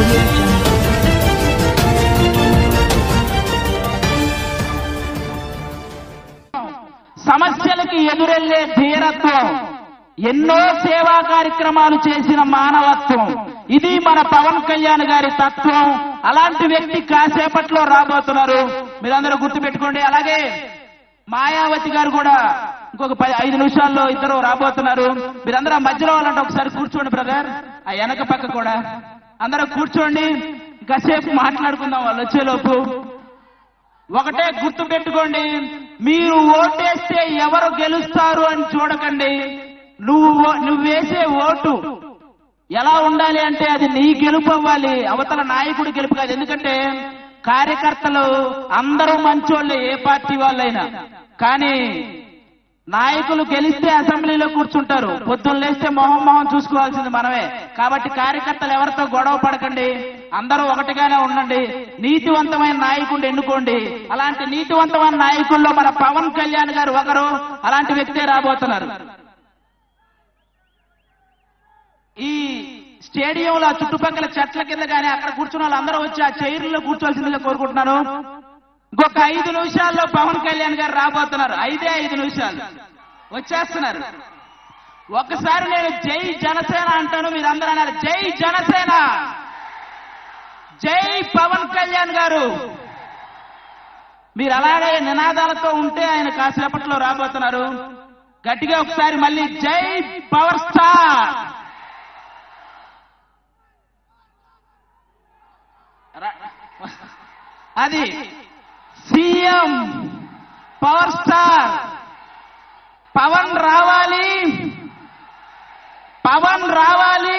audio jungle. సమస్యలకి ఎదురెళ్లే ధీరత్వం ఎన్నో సేవా కార్యక్రమాలు చేసిన మానవత్వం ఇది మన పవన్ కళ్యాణ్ గారి తత్వం అలాంటి వ్యక్తి కాసేపట్లో రాబోతున్నారు మీరందరూ గుర్తుపెట్టుకోండి అలాగే మాయావతి గారు కూడా ఇంకొక పది ఐదు నిమిషాల్లో ఇద్దరు రాబోతున్నారు మీరందరూ ఆ మధ్యలో వాళ్ళంటే ఒకసారి కూర్చోండి బ్రదర్ ఆ వెనక పక్క కూడా అందరూ కూర్చోండి కాసేపు మాట్లాడుకుందాం వాళ్ళు వచ్చేలోపు ఒకటే గుర్తు పెట్టుకోండి మీరు ఓటేస్తే ఎవరు గెలుస్తారు అని చూడకండి నువ్వు ఓ- నువ్వు వేసే ఓటు ఎలా ఉండాలి అంటే అది నీ గెలుపు అవ్వాలి అవతల నాయకుడు గెలుపు కాదు ఎందుకంటే కార్యకర్తలు అందరూ మంచోళ్ళే ఏ పార్టీ వాళ్ళైనా కానీ నాయకులు గెలిస్తే అసెంబ్లీలో కూర్చుంటారు పొద్దున్న లేస్తే మొహం మొహం చూసుకోవాల్సింది మనమే కాబట్టి కార్యకర్తలు ఎవరితో గొడవ పడకండి అందరూ ఒకటిగానే ఉండండి నీతివంతమైన నాయకుడిని ఎన్నుకోండి అలాంటి నీతివంతమైన నాయకుల్లో మన పవన్ కళ్యాణ్ గారు ఒకరు అలాంటి వ్యక్తే రాబోతున్నారు ఈ స్టేడియంలో ఆ చుట్టుపక్కల చెట్ల కింద కానీ అక్కడ కూర్చున్న వాళ్ళందరూ వచ్చి ఆ చైర్లో కూర్చోవలసిందిగా కోరుకుంటున్నాను ఇంకొక ఐదు నిమిషాల్లో పవన్ కళ్యాణ్ గారు రాబోతున్నారు ఐదే ఐదు నిమిషాలు వచ్చేస్తున్నారు ఒకసారి నేను జై జనసేన అంటాను మీరందరూ అన్నారు జై జనసేన జై పవన్ కళ్యాణ్ గారు మీరు అలాగే నినాదాలతో ఉంటే ఆయన కాసేపట్లో రాబోతున్నారు గట్టిగా ఒకసారి మళ్ళీ జై పవర్ స్టార్ రా- అది సీఎం పవర్ స్టార్ పవన్ రావాలి పవన్ రావాలి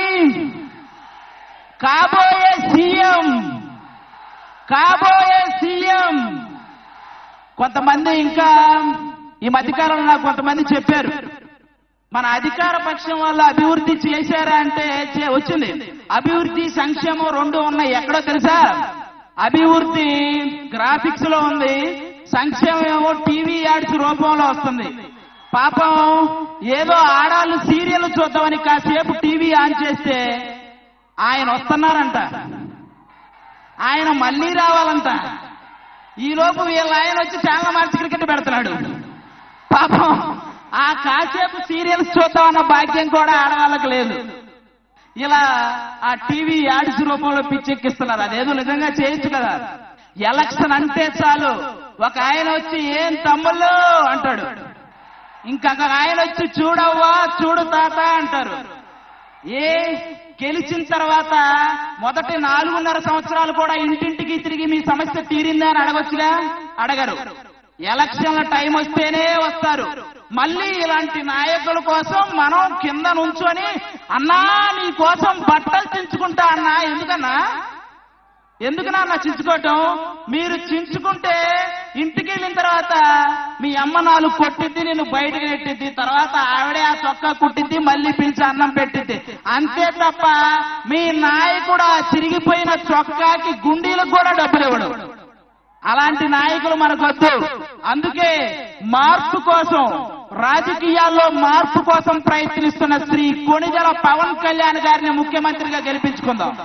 కాబోయే సీఎం కాబోయే సీఎం కొంతమంది ఇంకా ఈ మధ్యకాలంలో నాకు కొంతమంది చెప్పారు మన అధికార పక్షం వల్ల అభివృద్ధి చేశారా అంటే చే- వచ్చింది అభివృద్ధి సంక్షేమం రెండు ఉన్నాయి ఎక్కడో తెలుసా అభివృద్ధి గ్రాఫిక్స్ లో ఉంది సంక్షేమం ఏమో టీవీ యాడ్స్ రూపంలో వస్తుంది పాపం ఏదో ఆడాళ్ళు సీరియల్ చూద్దామని కాసేపు టీవీ ఆన్ చేస్తే ఆయన వస్తున్నారంట ఆయన మళ్ళీ రావాలంట ఈ లోపు వీళ్ళ ఆయన వచ్చి చాలా మార్చి క్రికెట్ పెడుతున్నాడు పాపం ఆ కాసేపు సీరియల్స్ చూద్దామన్న భాగ్యం కూడా ఆడవాళ్ళకి లేదు ఇలా ఆ టీవీ యాడ్స్ రూపంలో పిచ్చెక్కిస్తున్నారు అదేదో నిజంగా చేయొచ్చు కదా ఎలక్షన్ అంటే చాలు ఒక ఆయన వచ్చి ఏం తమ్ముళ్ళు అంటాడు ఇంకొక ఆయన వచ్చి చూడవ్వా చూడు తాత అంటారు ఏ గెలిచిన తర్వాత మొదటి నాలుగున్నర సంవత్సరాలు కూడా ఇంటింటికి తిరిగి మీ సమస్య తీరిందా అని అడగొచ్చుగా అడగరు ఎలక్షన్ల టైం వస్తేనే వస్తారు మళ్ళీ ఇలాంటి నాయకుల కోసం మనం కింద నుంచొని అన్నా నీ కోసం బట్టలు చించుకుంటా అన్నా ఎందుకన్నా ఎందుకు నాన్న చించుకోవటం మీరు చించుకుంటే ఇంటికి వెళ్ళిన తర్వాత మీ అమ్మ నాలుగు కొట్టిద్ది నేను బయటకు నెట్టిద్ది తర్వాత ఆవిడే ఆ చొక్కా కుట్టిద్ది మళ్ళీ పిలిచి అన్నం పెట్టిద్ది అంతే తప్ప మీ నాయకుడు ఆ చిరిగిపోయిన చొక్కాకి గుండీలకు కూడా డబ్బులు ఇవ్వడు అలాంటి నాయకులు మనకొద్దు అందుకే మార్పు కోసం రాజకీయాల్లో మార్పు కోసం ప్రయత్నిస్తున్న శ్రీ కొణిదల పవన్ కళ్యాణ్ గారిని ముఖ్యమంత్రిగా గెలిపించుకుందాం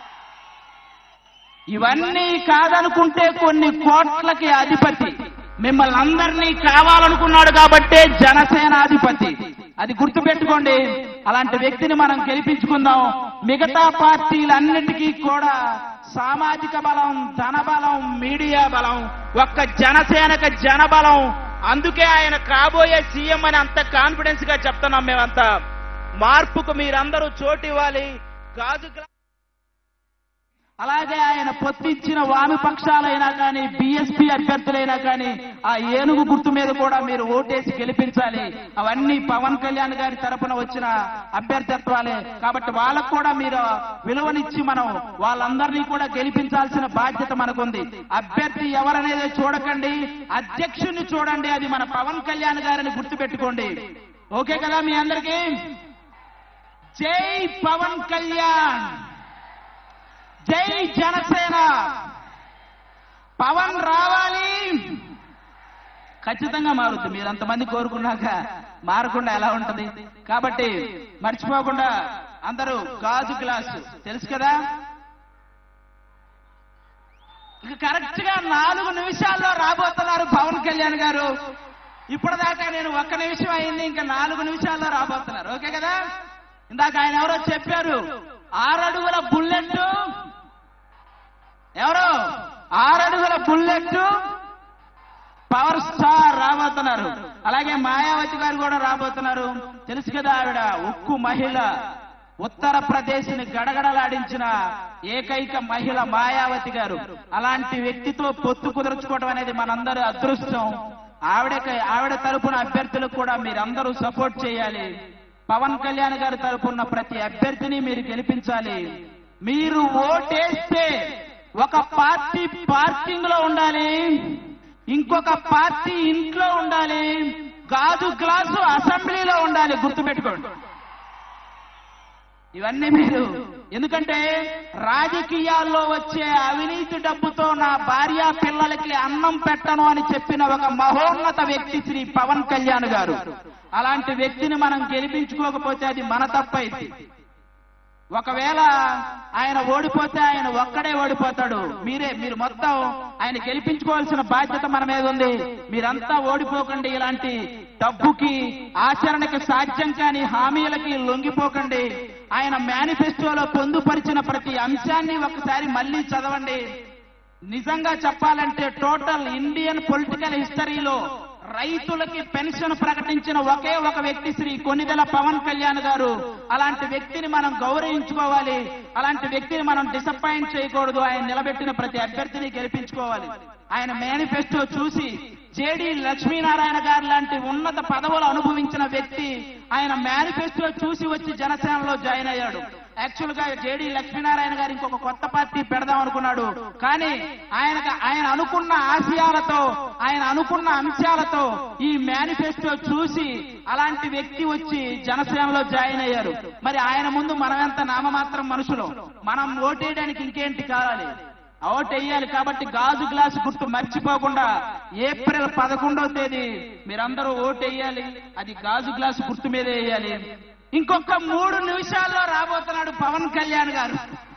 ఇవన్నీ కాదనుకుంటే కొన్ని కోట్లకి అధిపతి మిమ్మల్ని అందరినీ కావాలనుకున్నాడు కాబట్టే జనసేనాధిపతి అది గుర్తుపెట్టుకోండి అలాంటి వ్యక్తిని మనం గెలిపించుకుందాం మిగతా పార్టీలన్నిటికీ కూడా సామాజిక బలం ధన బలం మీడియా బలం ఒక్క జనసేనక జనబలం అందుకే ఆయన కాబోయే సీఎం అని అంత కాన్ఫిడెన్స్ గా చెప్తున్నాం మేమంతా మార్పుకు మీరందరూ చోటు ఇవ్వాలి గాజు గ్లా- అలాగే ఆయన పొత్తిచ్చిన వామపక్షాలైనా కానీ బిఎస్పీ అభ్యర్థులైనా కానీ ఆ ఏనుగు గుర్తు మీద కూడా మీరు ఓటేసి గెలిపించాలి అవన్నీ పవన్ కళ్యాణ్ గారి తరపున వచ్చిన అభ్యర్థిత్వాలే కాబట్టి వాళ్ళకు కూడా మీరు విలువనిచ్చి మనం వాళ్ళందరినీ కూడా గెలిపించాల్సిన బాధ్యత మనకుంది అభ్యర్థి ఎవరనేది చూడకండి అధ్యక్షుడిని చూడండి అది మన పవన్ కళ్యాణ్ గారిని గుర్తుపెట్టుకోండి ఓకే కదా మీ అందరికీ జై పవన్ కళ్యాణ్ జై జనసేన పవన్ రావాలి ఖచ్చితంగా మారుద్ది మీరు అంతమంది కోరుకున్నాక మారకుండా ఎలా ఉంటది కాబట్టి మర్చిపోకుండా అందరూ గాజు గ్లాసు తెలుసు కదా ఇక కరెక్ట్ గా నాలుగు నిమిషాల్లో రాబోతున్నారు పవన్ కళ్యాణ్ గారు ఇప్పటిదాకా నేను ఒక్క నిమిషం అయింది ఇంకా నాలుగు నిమిషాల్లో రాబోతున్నారు ఓకే కదా ఇందాక ఆయన ఎవరో చెప్పారు ఆరడుగుల బుల్లెట్ ఎవరు ఆరడుగుల బుల్లెట్ పవర్ స్టార్ రాబోతున్నారు అలాగే మాయావతి గారు కూడా రాబోతున్నారు తెలుసు కదా ఆవిడ ఉక్కు మహిళ ఉత్తరప్రదేశ్ ని గడగడలాడించిన ఏకైక మహిళ మాయావతి గారు అలాంటి వ్యక్తితో పొత్తు కుదుర్చుకోవడం అనేది మనందరి అదృష్టం ఆవిడ ఆవిడ తరపున అభ్యర్థులకు కూడా మీరందరూ సపోర్ట్ చేయాలి పవన్ కళ్యాణ్ గారి తరపున ప్రతి అభ్యర్థిని మీరు గెలిపించాలి మీరు ఓటేస్తే ఒక పార్టీ పార్కింగ్ లో ఉండాలి ఇంకొక పార్టీ ఇంట్లో ఉండాలి గాజు గ్లాసు అసెంబ్లీలో ఉండాలి గుర్తుపెట్టుకోండి ఇవన్నీ మీరు ఎందుకంటే రాజకీయాల్లో వచ్చే అవినీతి డబ్బుతో నా భార్య పిల్లలకి అన్నం పెట్టను అని చెప్పిన ఒక మహోన్నత వ్యక్తి శ్రీ పవన్ కళ్యాణ్ గారు అలాంటి వ్యక్తిని మనం గెలిపించుకోకపోతే అది మన తప్పైంది ఒకవేళ ఆయన ఓడిపోతే ఆయన ఒక్కడే ఓడిపోతాడు మీరే మీరు మొత్తం ఆయన గెలిపించుకోవాల్సిన బాధ్యత మన మీద ఉంది మీరంతా ఓడిపోకండి ఇలాంటి డబ్బుకి ఆచరణకి సాధ్యం కాని హామీలకి లొంగిపోకండి ఆయన మేనిఫెస్టోలో పొందుపరిచిన ప్రతి అంశాన్ని ఒకసారి మళ్ళీ చదవండి నిజంగా చెప్పాలంటే టోటల్ ఇండియన్ పొలిటికల్ హిస్టరీలో రైతులకి పెన్షన్ ప్రకటించిన ఒకే ఒక వ్యక్తి శ్రీ కొనిదెల పవన్ కళ్యాణ్ గారు అలాంటి వ్యక్తిని మనం గౌరవించుకోవాలి అలాంటి వ్యక్తిని మనం డిసప్పాయింట్ చేయకూడదు ఆయన నిలబెట్టిన ప్రతి అభ్యర్థిని గెలిపించుకోవాలి ఆయన మేనిఫెస్టో చూసి జేడి లక్ష్మీనారాయణ గారు లాంటి ఉన్నత పదవులు అనుభవించిన వ్యక్తి ఆయన మేనిఫెస్టో చూసి వచ్చి జనసేనలో జాయిన్ అయ్యాడు యాక్చువల్ గా జేడి లక్ష్మీనారాయణ గారు ఇంకొక కొత్త పార్టీ పెడదాం అనుకున్నాడు కానీ ఆయన ఆయన అనుకున్న ఆశయాలతో ఆయన అనుకున్న అంశాలతో ఈ మేనిఫెస్టో చూసి అలాంటి వ్యక్తి వచ్చి జనసేనలో జాయిన్ అయ్యారు మరి ఆయన ముందు మనమెంత నామమాత్రం మనుషులు మనం ఓటేయడానికి ఇంకేంటి కావాలి ఓట్ వేయాలి కాబట్టి గాజు గ్లాసు గుర్తు మర్చిపోకుండా ఏప్రిల్ పదకొండవ తేదీ మీరందరూ ఓటు వేయాలి అది గాజు గ్లాసు గుర్తు మీద వేయాలి ఇంకొక మూడు నిమిషాల్లో రాబోతున్నాడు పవన్ కళ్యాణ్ గారు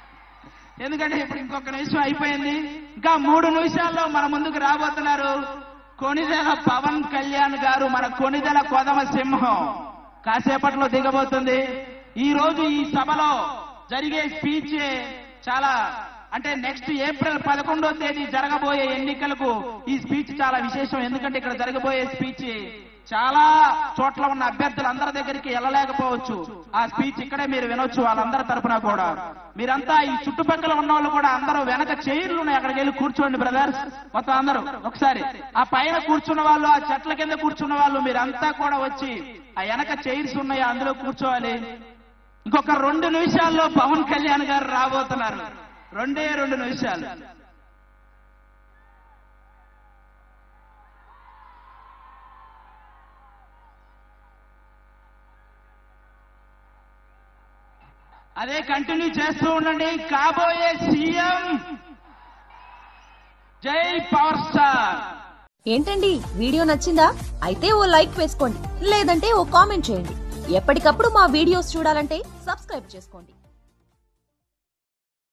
ఎందుకంటే ఇప్పుడు ఇంకొక నిమిషం అయిపోయింది ఇంకా మూడు నిమిషాల్లో మన ముందుకు రాబోతున్నారు కొనిదెల పవన్ కళ్యాణ్ గారు మన కొనిదెల కొదమ సింహం కాసేపట్లో దిగబోతుంది ఈ రోజు ఈ సభలో జరిగే స్పీచ్ చాలా అంటే నెక్స్ట్ ఏప్రిల్ పదకొండో తేదీ జరగబోయే ఎన్నికలకు ఈ స్పీచ్ చాలా విశేషం ఎందుకంటే ఇక్కడ జరగబోయే స్పీచ్ చాలా చోట్ల ఉన్న అభ్యర్థులు అందరి దగ్గరికి వెళ్ళలేకపోవచ్చు ఆ స్పీచ్ ఇక్కడే మీరు వినొచ్చు వాళ్ళందరి తరపున కూడా మీరంతా ఈ చుట్టుపక్కల ఉన్న వాళ్ళు కూడా అందరూ వెనక చైర్లు ఉన్నాయి అక్కడికి వెళ్ళి కూర్చోండి బ్రదర్స్ మొత్తం అందరూ ఒకసారి ఆ పైన కూర్చున్న వాళ్ళు ఆ చెట్ల కింద కూర్చున్న వాళ్ళు మీరంతా కూడా వచ్చి ఆ వెనక చైర్స్ ఉన్నాయి అందులో కూర్చోవాలి ఇంకొక రెండు నిమిషాల్లో పవన్ కళ్యాణ్ గారు రాబోతున్నారు రెండే రెండు నిమిషాలు అదే కంటిన్యూ చేస్తూ ఉండండి కాబోయే సీఎం జై పవర్ స్టార్ ఏంటండి వీడియో నచ్చిందా అయితే ఓ లైక్ వేసుకోండి లేదంటే ఓ కామెంట్ చేయండి ఎప్పటికప్పుడు మా వీడియోస్ చూడాలంటే సబ్స్క్రైబ్ చేసుకోండి